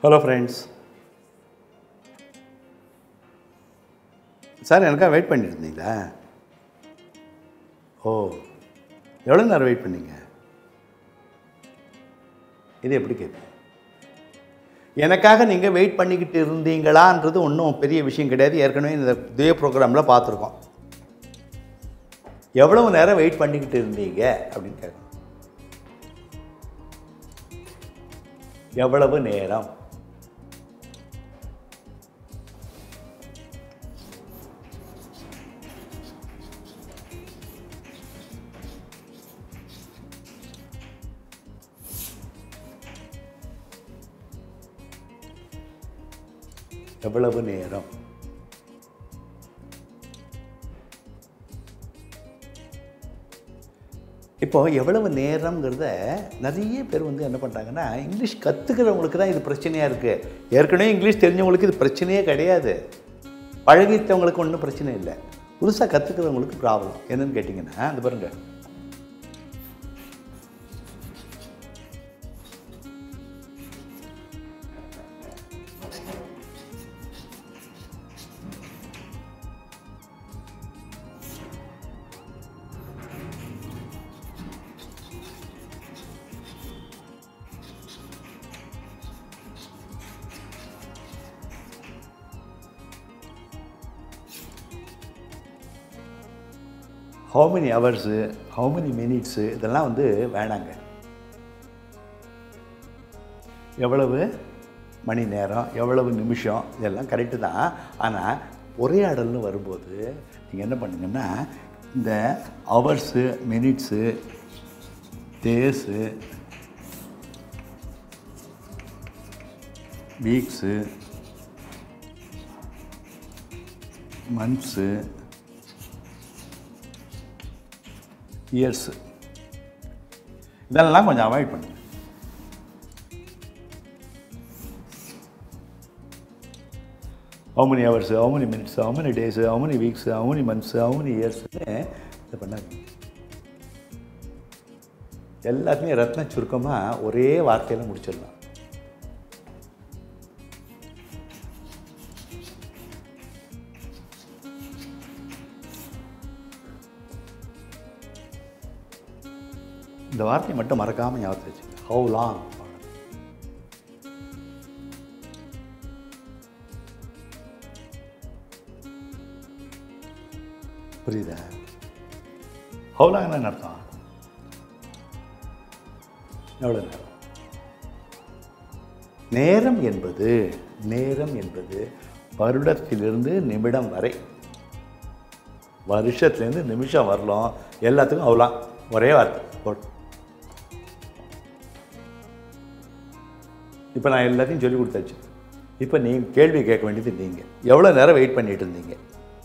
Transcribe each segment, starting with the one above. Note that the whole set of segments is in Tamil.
ஹலோ ஃப்ரெண்ட்ஸ் சார் எனக்கா வெயிட் பண்ணியிருந்தீங்களா ஓ எவ்வளோ நேரம் வெயிட் பண்ணீங்க இது எப்படி கேட்குது எனக்காக நீங்கள் வெயிட் பண்ணிக்கிட்டு இருந்தீங்களான்றது ஒன்றும் பெரிய விஷயம் கிடையாது ஏற்கனவே இந்த இதே ப்ரோக்ராமில் பார்த்துருக்கோம் எவ்வளவு நேரம் வெயிட் பண்ணிக்கிட்டு இருந்தீங்க அப்படின்னு கேட்கணும் எவ்வளவு நேரம் எவ்வளவு நேரம் இப்போ எவ்வளவு நேரம்ங்கிறத நிறைய பேர் வந்து என்ன பண்ணுறாங்கன்னா இங்கிலீஷ் கற்றுக்கிறவங்களுக்கு தான் இது பிரச்சனையாக இருக்குது ஏற்கனவே இங்கிலீஷ் தெரிஞ்சவங்களுக்கு இது பிரச்சனையே கிடையாது பழகித்தவங்களுக்கு ஒன்றும் பிரச்சனை இல்லை புதுசாக கற்றுக்கிறவங்களுக்கு ப்ராப்ளம் என்னன்னு கேட்டிங்கன்னா அந்த பாருங்க how many hours how many minutes இதெல்லாம் வந்து வேணாங்க எவ்வளவு மணி நேரம் எவ்வளவு நிமிஷம் இதெல்லாம் கரெக்டு தான் ஆனால் உரையாடல்னு வரும்போது நீங்கள் என்ன பண்ணுங்கன்னா இந்த hours minutes days weeks months years இதெல்லாம் கொஞ்சம் அவாய்ட் பண்ணுங்க how many hours how many minutes how many days how many weeks how many months how many yearsனு இதை பண்ணாதீங்க எல்லாத்தையும் ரத்ன சுருக்கமாக ஒரே வார்த்தையில் முடிச்சிடலாம் இந்த வார்த்தையை மட்டும் மறக்காமல் ஞாபகத்தில் வச்சுங்க ஹவு லாங் புரியுதா ஹவு லாங் என்ன அர்த்தம் எவ்வளோ நேரம் நேரம் என்பது நேரம் என்பது வருடத்திலிருந்து நிமிடம் வரை வருஷத்துலேருந்து நிமிஷம் வரலாம் எல்லாத்துக்கும் அவ்வளோலாம் ஒரே வார்த்தை போட்டு இப்போ நான் எல்லாத்தையும் சொல்லி கொடுத்தாச்சு இப்போ நீங்கள் கேள்வி கேட்க வேண்டியது நீங்கள் எவ்வளோ நேரம் வெயிட் பண்ணிட்டு இருந்தீங்க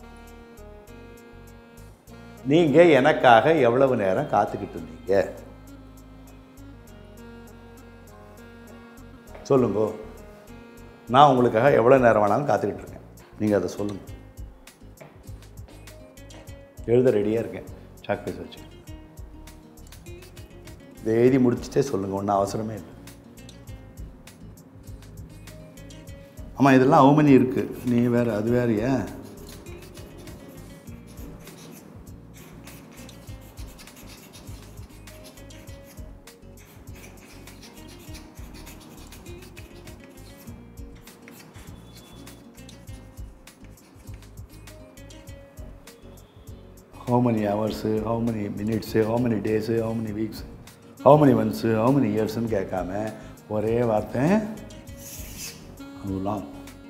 நீங்கள் எனக்காக எவ்வளவு நேரம் காத்துக்கிட்டு இருந்தீங்க சொல்லுங்க நான் உங்களுக்காக எவ்வளோ நேரம் வேணாலும் காத்துக்கிட்டு இருக்கேன் நீங்கள் அதை சொல்லுங்கள் எழுத ரெடியாக இருக்கேன் சாக் பீஸ் வச்சு இதை எழுதி முடிச்சுட்டே சொல்லுங்கள் ஒன்றும் அவசரமே இல்லை ஆமாம் இதெல்லாம் அவமணி இருக்குது நீ வேறு அது வேறையா how many hours, how many minutes, how many days, how many weeks, how many months, how many yearsன்னு கேட்காம ஒரே வார்த்தை how long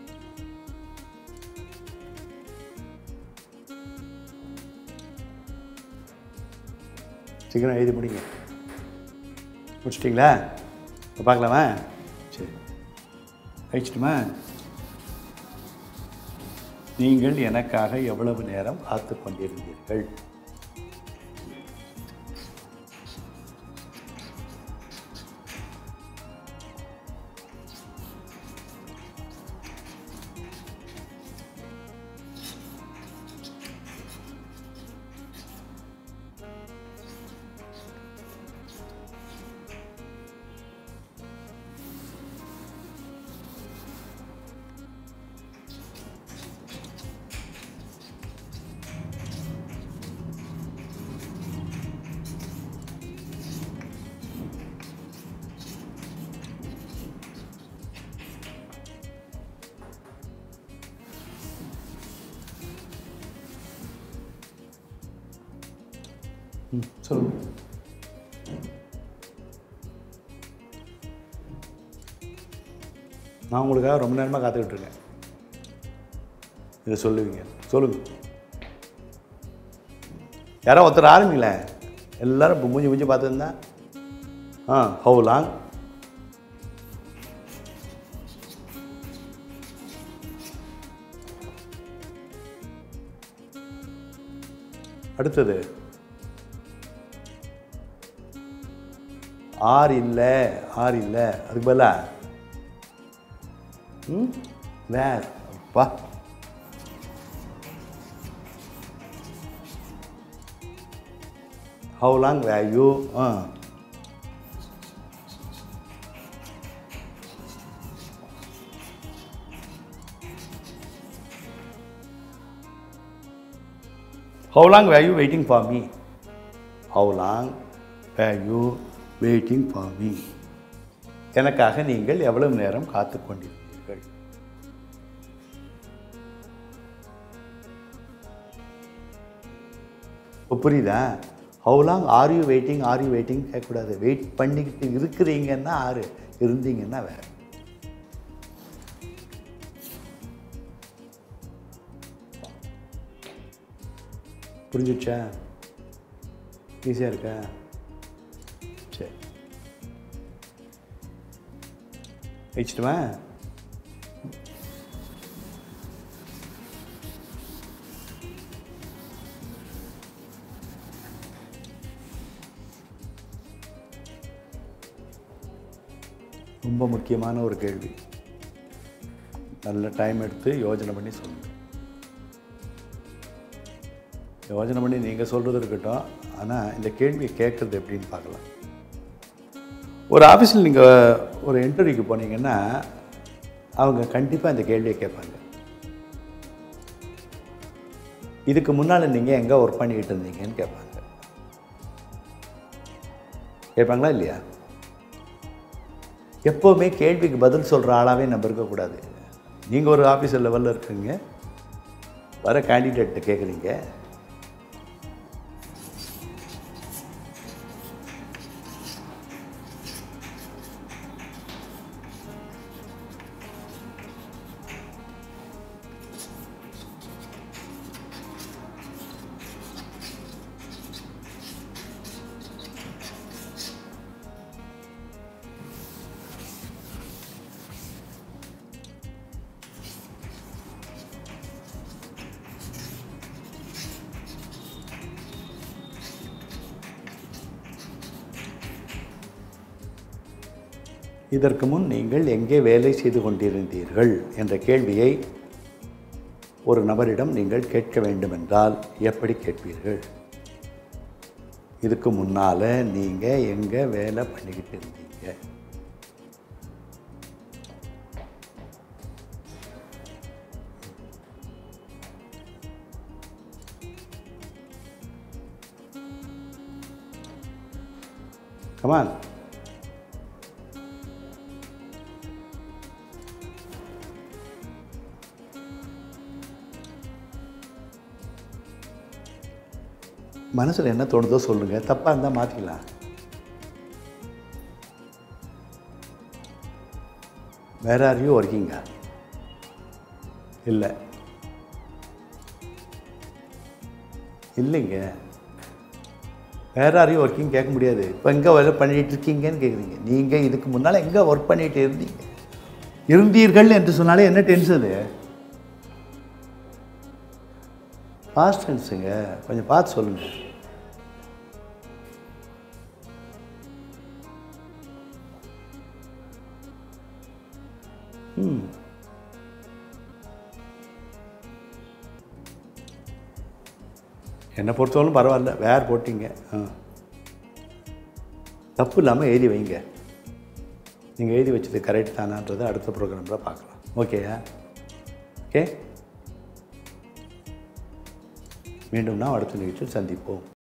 சீக்கிரம் எழுதி முடிங்க முடிச்சிட்டிங்களா இப்போ பார்க்கலாமா சரி அழிச்சிட்டுமா நீங்கள் எனக்காக எவ்வளவு நேரம் காத்து கொண்டிருந்தீர்கள் ம் சொல்லுங்க நான் உங்களுக்காக ரொம்ப நேரமாக காத்துக்கிட்டு இருக்கேன் இதை சொல்லுவீங்க சொல்லுங்க யாரோ ஒருத்தர் ஆரம்பிங்களேன் எல்லாரும் இப்போ மூஞ்சி மூஞ்சி பார்த்துருந்தா ஆ ஹவு லாங் அடுத்தது ஆர் இல்லை ஆர் இல்லை அதுக்கு பதிலா ம் வேர் அப்பா how long were you ah how long were you waiting for me how long were you waiting for me எனக்காக நீங்கள் எவ்வளவு நேரம் காத்து கொண்டிருந்தீர்கள் இப்போ புரியுதா how long are you waiting are you waiting கேட்கக்கூடாது வெயிட் பண்ணிக்கிட்டு இருக்கிறீங்கன்னா ஆறு இருந்தீங்கன்னா வேறு புரிஞ்சிச்சா ஈஸியாக இருக்கா சரி வச்சுட்டுமா ரொம்ப முக்கியமான ஒரு கேள்வி நல்ல டைம் எடுத்து யோசனை பண்ணி சொல்லுங்கள் யோசனை பண்ணி நீங்கள் சொல்கிறது இருக்கட்டும் ஆனால் இந்த கேள்வியை கேட்குறது எப்படின்னு பார்க்கலாம் ஒரு ஆஃபீஸில் நீங்கள் ஒரு இன்டர்வியூக்கு போனீங்கன்னா அவங்க கண்டிப்பாக இந்த கேள்வியை கேட்பாங்க இதுக்கு முன்னால் நீங்கள் எங்கே ஒர்க் பண்ணிக்கிட்டு இருந்தீங்கன்னு கேட்பாங்க கேட்பாங்களா இல்லையா எப்போவுமே கேள்விக்கு பதில் சொல்கிற ஆளாகவே நம்ம இருக்கக்கூடாது நீங்கள் ஒரு ஆஃபீஸர் லெவலில் இருக்கீங்க வர கேண்டிடேட்டை கேட்குறீங்க இதற்கு முன் நீங்கள் எங்கே வேலை செய்து கொண்டிருந்தீர்கள் என்ற கேள்வியை ஒரு நபரிடம் நீங்கள் கேட்க வேண்டுமென்றால் எப்படி கேட்பீர்கள் இதுக்கு முன்னால் நீங்கள் எங்கே வேலை பண்ணிக்கிட்டு இருந்தீங்க கமான் மனசில் என்ன தோணுதோ சொல்லுங்கள் தப்பாக இருந்தால் மாற்றிக்கலாம் வேற யாரையும் ஒர்க்கிங்கா இல்லை இல்லைங்க வேற யாரையும் ஒர்க்கிங் கேட்க முடியாது இப்போ எங்கே வேலை பண்ணிட்டு இருக்கீங்கன்னு கேட்குறீங்க நீங்கள் இதுக்கு முன்னால் எங்கே ஒர்க் பண்ணிட்டு இருந்தீங்க இருந்தீர்கள் என்று சொன்னாலே என்ன டென்ஸ் அது பாஸ்ட் டென்ஸுங்க கொஞ்சம் பார்த்து சொல்லுங்கள் ம் என்னை பொறுத்தவரைக்கும் பரவாயில்ல வேர் போட்டிங்க ஆ தப்பு இல்லாமல் எழுதி வைங்க நீங்கள் எழுதி வச்சது கரெக்ட் தானான்றதை அடுத்த ப்ரோக்ராமில் பார்க்கலாம் ஓகேயா ஓகே மீண்டும் நாம் அடுத்த நிகழ்ச்சியில் சந்திப்போம்